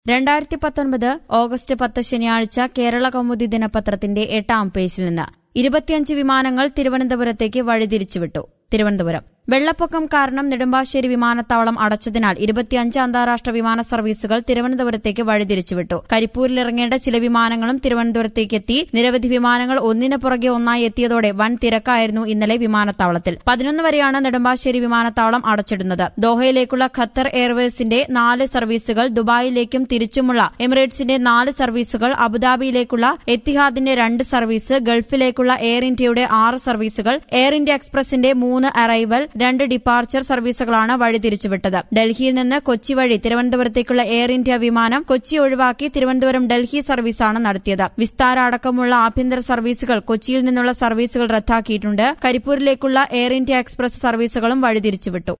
രണ്ടായിരത്തി പത്തൊൻപത് ഓഗസ്റ്റ് പത്ത് ശനിയാഴ്ച കേരള കൗമുദി ദിനപത്രത്തിന്റെ എട്ടാം പേജിൽ നിന്ന് ഇരുപത്തിയഞ്ച് വിമാനങ്ങൾ തിരുവനന്തപുരത്തേക്ക് വഴിതിരിച്ചുവിട്ടു തിരുവനന്തപുരം വെള്ളപ്പൊക്കം കാരണം നെടുമ്പാശ്ശേരി വിമാനത്താവളം അടച്ചതിനാൽ ഇരുപത്തിയഞ്ച് അന്താരാഷ്ട്ര വിമാന സർവീസുകൾ തിരുവനന്തപുരത്തേക്ക് വഴിതിരിച്ചുവിട്ടു കരിപ്പൂരിൽ ഇറങ്ങേണ്ട ചില വിമാനങ്ങളും തിരുവനന്തപുരത്തേക്ക് എത്തി നിരവധി വിമാനങ്ങൾ ഒന്നിനു പുറകെ ഒന്നായി എത്തിയതോടെ വൻ തിരക്കായിരുന്നു ഇന്നലെ വിമാനത്താവളത്തിൽ പതിനൊന്ന് വരെയാണ് നെടുമ്പാശ്ശേരി വിമാനത്താവളം അടച്ചിടുന്നത് ദോഹയിലേക്കുള്ള ഖത്തർ എയർവേസിന്റെ നാല് സർവീസുകൾ ദുബായിലേക്കും തിരിച്ചുമുള്ള എമിറേറ്റ്സിന്റെ നാല് സർവീസുകൾ അബുദാബിയിലേക്കുള്ള എത്തിഹാദിന്റെ രണ്ട് സർവീസ് ഗൾഫിലേക്കുള്ള എയർ ഇന്ത്യയുടെ ആറ് സർവീസുകൾ എയർ ഇന്ത്യ എക്സ്പ്രസിന്റെ മൂന്ന് അറൈവൽ രണ്ട് ഡിപ്പാർച്ചർ സർവീസുകളാണ് വഴിതിരിച്ചുവിട്ടത് ഡൽഹിയിൽ നിന്ന് കൊച്ചി വഴി തിരുവനന്തപുരത്തേക്കുള്ള എയർ ഇന്ത്യ വിമാനം കൊച്ചി ഒഴിവാക്കി തിരുവനന്തപുരം ഡൽഹി സർവീസാണ് നടത്തിയത് വിസ്താര അടക്കമുള്ള ആഭ്യന്തര സർവീസുകൾ കൊച്ചിയിൽ നിന്നുള്ള സർവീസുകൾ റദ്ദാക്കിയിട്ടുണ്ട് കരിപ്പൂരിലേക്കുള്ള എയർ ഇന്ത്യ എക്സ്പ്രസ് സർവീസുകളും വഴിതിരിച്ചുവിട്ടു